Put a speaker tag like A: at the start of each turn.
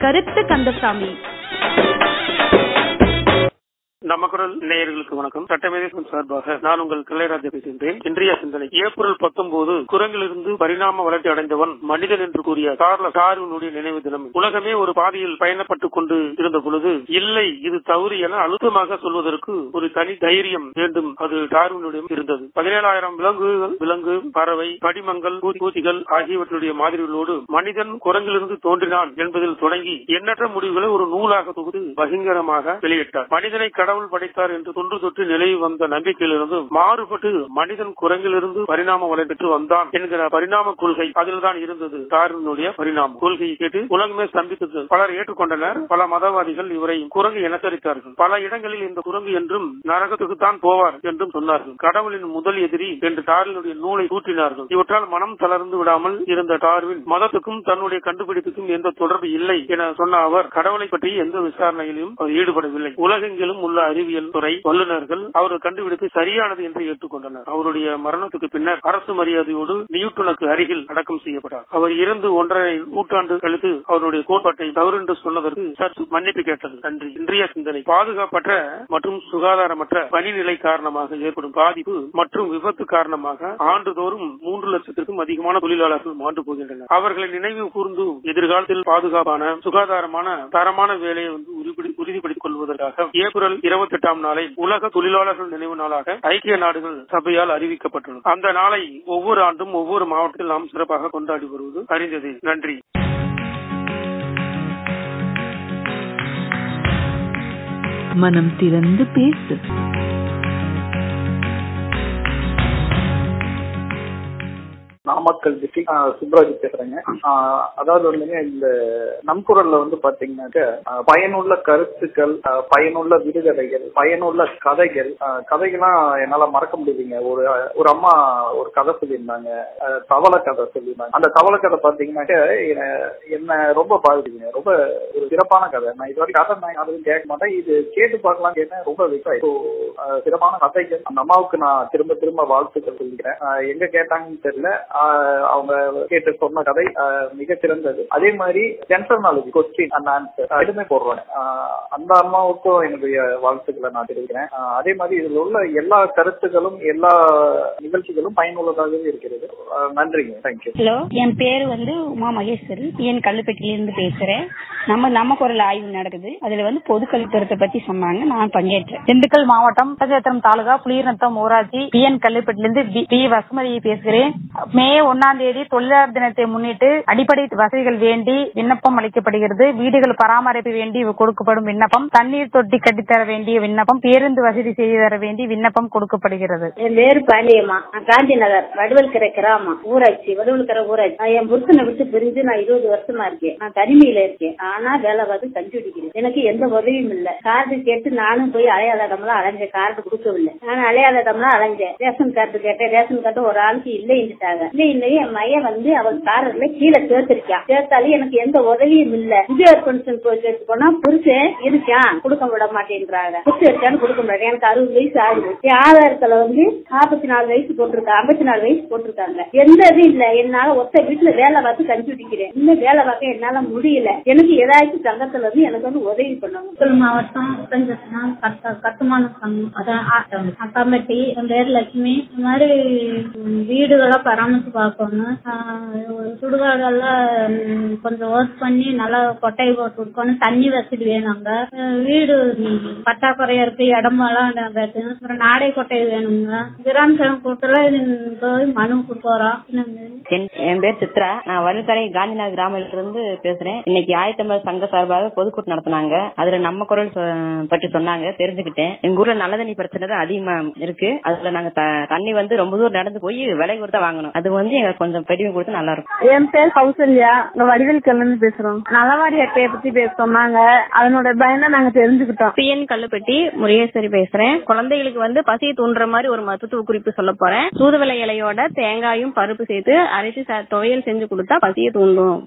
A: கருத்து கந்தசாமி
B: நம்ம குரல் நேயர்களுக்கு வணக்கம் சட்டமேதேசம் சார்பாக நான் உங்கள் கலைராஜா பேசுகின்றேன் இன்றைய சிந்தனை ஏப்ரல் பத்தொன்பது குரங்கிலிருந்து பரிணாம வளர்ச்சி அடைந்தவன் மனிதன் என்று கூறிய கார்ல டார்வினுடைய நினைவு தினம் உலகமே ஒரு பாதையில் பயணப்பட்டுக் கொண்டு இருந்த பொழுது இல்லை இது தவறு என அழுத்தமாக சொல்வதற்கு ஒரு தனி தைரியம் வேண்டும் அது டார்வினுடைய இருந்தது பதினேழாயிரம் விலங்குகள் விலங்கு பறவை படிமங்கள் பூச்சிகள் ஆகியவற்றுடைய மாதிரிகளோடு மனிதன் குரங்கிலிருந்து தோன்றினான் என்பதில் தொடங்கி எண்ணற்ற முடிவுகளை ஒரு நூலாக தொகுத்து பகிங்கரமாக வெளியிட்டார் மனிதனை கடவுள் படைத்தார் என்று தொன்று தொட்டு நிலவி வந்த நம்பிக்கையிலிருந்து மாறுபட்டு மனிதன் குரங்கிலிருந்து பரிணாம வளை பெற்று வந்தான் என்கிற பரிணாம கொள்கை அதில்தான் இருந்தது டார்வினுடைய பரிணாமம் கொள்கையை கேட்டு உலகமே ஸ்தம்பித்தது பலர் ஏற்றுக்கொண்டனர் பல மதவாதிகள் இவரை குரங்கு இனச்சரித்தார்கள் பல இடங்களில் இந்த குரங்கு என்றும் நரகத்துக்கு தான் போவார் என்றும் சொன்னார்கள் கடவுளின் முதல் எதிரி என்று டார்வினுடைய நூலை தூற்றினார்கள் இவற்றால் மனம் தளர்ந்து விடாமல் இருந்த டார்வின் மதத்துக்கும் தன்னுடைய கண்டுபிடிப்புக்கும் எந்த தொடர்பு இல்லை என சொன்ன அவர் கடவுளை பற்றி எந்த விசாரணையிலும் அவர் ஈடுபடவில்லை உலகெங்கிலும் உள்ள அறிவியல் துறை வல்லுநர்கள் அவர் கண்டுபிடிப்பு சரியானது என்று ஏற்றுக்கொண்டனர் அவருடைய மரணத்துக்கு பின்னர் அரசு மரியாதையோடு நியூட்டனுக்கு அருகில் அடக்கம் செய்யப்பட்டார் அவர் இறந்து ஒன்றரை நூற்றாண்டு கழித்து அவருடைய கோட்பாட்டை தவறு என்று சொன்னதற்கு சற்று மன்னிப்பு கேட்டது நன்றி இன்றைய சிந்தனை பாதுகாப்பற்ற மற்றும் சுகாதாரமற்ற பணிநிலை காரணமாக ஏற்படும் பாதிப்பு மற்றும் விபத்து காரணமாக ஆண்டுதோறும் மூன்று லட்சத்திற்கும் அதிகமான தொழிலாளர்கள் மாண்டு போகின்றனர் அவர்களை நினைவு கூர்ந்து எதிர்காலத்தில் பாதுகாப்பான சுகாதாரமான தரமான வேலையை வந்து உறுதி- உறுதிப்படுத்திக் கொள்வதற்காக ஏப்ரல் இருபத்தி எட்டாம் நாளை உலக தொழிலாளர்கள் நினைவு நாளாக ஐக்கிய நாடுகள் சபையால் அறிவிக்கப்பட்டுள்ளது அந்த நாளை ஒவ்வொரு ஆண்டும் ஒவ்வொரு மாவட்டத்தில் நாம் சிறப்பாக கொண்டாடி வருவது அறிந்தது நன்றி
C: மனம் திறந்து பேசு
D: நாமக்கல் டிஸ்ட்ரிக்ட் சுப்ராஜ் பேசுறேங்க ஆஹ் அதாவது வந்துங்க இந்த நம் குரல்ல வந்து பாத்தீங்கன்னாக்க ஆஹ் பயனுள்ள கருத்துக்கள் ஆஹ் பயனுள்ள விடுகதைகள் பயனுள்ள கதைகள் ஆஹ் கதைகள்லாம் என்னால மறக்க முடியலைங்க ஒரு ஒரு அம்மா ஒரு கதை சொல்லியிருந்தாங்க ஆஹ் தவளை கதை சொல்லியிருந்தாங்க அந்த தவளை கதை பாத்தீங்கன்னாக்க என்ன- என்ன ரொம்ப பாதிக்குங்க ரொம்ப ஒரு சிறப்பான கதை நான் இது வரைக்கும் கதை நான் அதுவும் கேட்க மாட்டேன் இது கேட்டு பார்க்கலாம் கேட்டேன் ரொம்ப விசாரி சிறப்பான கதைகள் அந்த அம்மாவுக்கு நான் திரும்ப திரும்ப வாழ்த்துக்கள் சொல்லிக்கிறேன் ஆஹ் எங்க கேட்டாங்கன்னு தெரியல ஆஹ் அவங்க கேட்டு சொன்ன கதை ஆஹ் மிகச் சிறந்தது அதே மாதிரி general knowledge question and answer ரெண்டுமே போடுறேன் ஆஹ் அந்த அம்மாவுக்கும் என்னுடைய வாழ்த்துக்களை நான் தெரிவிக்கிறேன் ஆஹ் அதே மாதிரி இதுல உள்ள எல்லா கருத்துக்களும் எல்லா நிகழ்ச்சிகளும் பயனுள்ளதாகவே இருக்கிறது ஆஹ் நன்றிங்க தேங்க்யூ
E: ஹலோ என் பேர் வந்து உமா மகேஸ்வரி என் கல்லுப்பட்டியில இருந்து பேசுறேன் நம்ம நம்ம குரல் ஆய்வு நடக்குது அதுல வந்து பொது கழிப்பறத்தை பத்தி சொன்னாங்க நான் பங்கேற்றேன்
F: திண்டுக்கல் மாவட்டம் பஞ்சத்திரம் தாலுகா புளியநத்தம் ஊராட்சி பி என் கல்லுப்பட்டிலிருந்து பி- பி வசுமதியை பேசுகிறேன் மே ஒன்னாம் தேதி தொழிலாளர் தினத்தை முன்னிட்டு அடிப்படை வசதிகள் வேண்டி விண்ணப்பம் அளிக்கப்படுகிறது வீடுகள் பராமரிப்பு வேண்டி கொடுக்கப்படும் விண்ணப்பம் தண்ணீர் தொட்டி கட்டித்தர வேண்டிய விண்ணப்பம் பேருந்து வசதி செய்து தர வேண்டி விண்ணப்பம் கொடுக்கப்படுகிறது
G: என் பேரு பாண்டியம்மா நான் காந்தி நகர் வடுவல்கரை கிராமம் ஊராட்சி வடுவல்கரை ஊராட்சி நான் என் புருஷனை விட்டு பிரிஞ்சு நான் இருபது வருஷமா இருக்கேன் நான் தனிமையில இருக்கேன் ஆனா வேலை பார்த்து கஞ்சி குடிக்கிறேன் எனக்கு எந்த உதவியும் இல்ல கார்டு கேட்டு நானும் போய் அலையாத இடம்லாம் அலைஞ்சேன் கார்டு கொடுக்கவில்லை நான் அலையாத இடம்லாம் அலைஞ்சேன் ரேஷன் கார்டு கேட்டேன் ரேஷன் கார்டு ஒரு ஆளுக்கு இல்லைன்னுட்டாங்க இல்லை இல்லையே என் மையன் வந்து அவன் காரர்ல கீழே சேர்த்திருக்கான் சேர்த்தாலும் எனக்கு எந்த உதவியும் இல்ல முதியோர் பென்ஷன் போய் கேட்டு போனா புருஷன் இருக்கான் கொடுக்க விட மாட்டேன்றாங்க புருஷன் இருக்கான்னு கொடுக்க முடியாது எனக்கு அறுபது வயசு ஆகுது என் ஆதாரத்துல வந்து நாற்பத்தி நாலு வயசு போட்டிருக்காங்க ஐம்பத்தி நாலு வயசு போட்டிருக்காங்க எந்த இதுவும் இல்ல என்னால ஒத்த வீட்டுல வேலை பார்த்து கஞ்சி குடிக்கிறேன் இன்னும் வேலை பார்க்க என்னால முடியல எனக்கு ஏதாச்சும் சங்கத்துல இருந்து எனக்கு வந்து உதவி பண்ணணும்
H: நாமக்கல் மாவட்டம் பஞ்சத்தினா கட்ட கட்டுமான சங்கம் அதான் ஆட்டம் அக்காமட்டி என் பேர் லட்சுமி இந்த மாதிரி ம், வீடுகளை பராமரித்து பார்க்கணும் ஆஹ், ஒரு சுடுகாடெல்லாம் ம், கொஞ்சம் ஒர்க் பண்ணி நல்லா கொட்டை போட்டு கொடுக்கணும் தண்ணி வசதி வேணுங்க ஆஹ், வீடு ம், பற்றாக்குறையா இருக்கு இடமெல்லாம் வேணும். அப்புறம் நாடை கொட்டை வேணுங்க கிராம சங்கம் கூட்டத்துல போய் மனு கொடுக்குறோம்
E: என் என் பேர் சித்ரா நான் வலுக்கரை காந்திநகர் கிராமத்துல இருந்து பேசுறேன் இன்னைக்கு ஆயத்தமிழ் சங்க சார்பாக பொதுக்கூட்டம் நடத்தினாங்க அதுல நம்ம குரல் சொ- பற்றி சொன்னாங்க தெரிஞ்சுக்கிட்டேன் எங்க ஊர்ல நல்ல தண்ணி பிரச்சனை தான் அதிகமா இருக்கு அதுல நாங்க த- தண்ணி வந்து ரொம்ப தூரம் நடந்து போய் விலை கொடுத்தா வாங்கணும் அது வந்து எங்களுக்கு கொஞ்சம் பெருமை கொடுத்து நல்லா இருக்கும்
F: என் பேர் கௌசல்யா இந்த வடிவேல் இருந்து பேசுறோம் நலவாரி அட்டையை பத்தி பேச சொன்னாங்க அதனோட பயனை நாங்க தெரிஞ்சுக்கிட்டோம்
I: பிஎன் கல்லுப்பட்டி முருகேஸ்வரி பேசுறேன் குழந்தைகளுக்கு வந்து பசியை தூண்டுற மாதிரி ஒரு மருத்துவ குறிப்பு சொல்ல போறேன் தூதுவளை இலையோட தேங்காயும் பருப்பு சேர்த்து அரைச்சு ச- துவையல் செஞ்சு கொடுத்தா பசியை தூண்டும்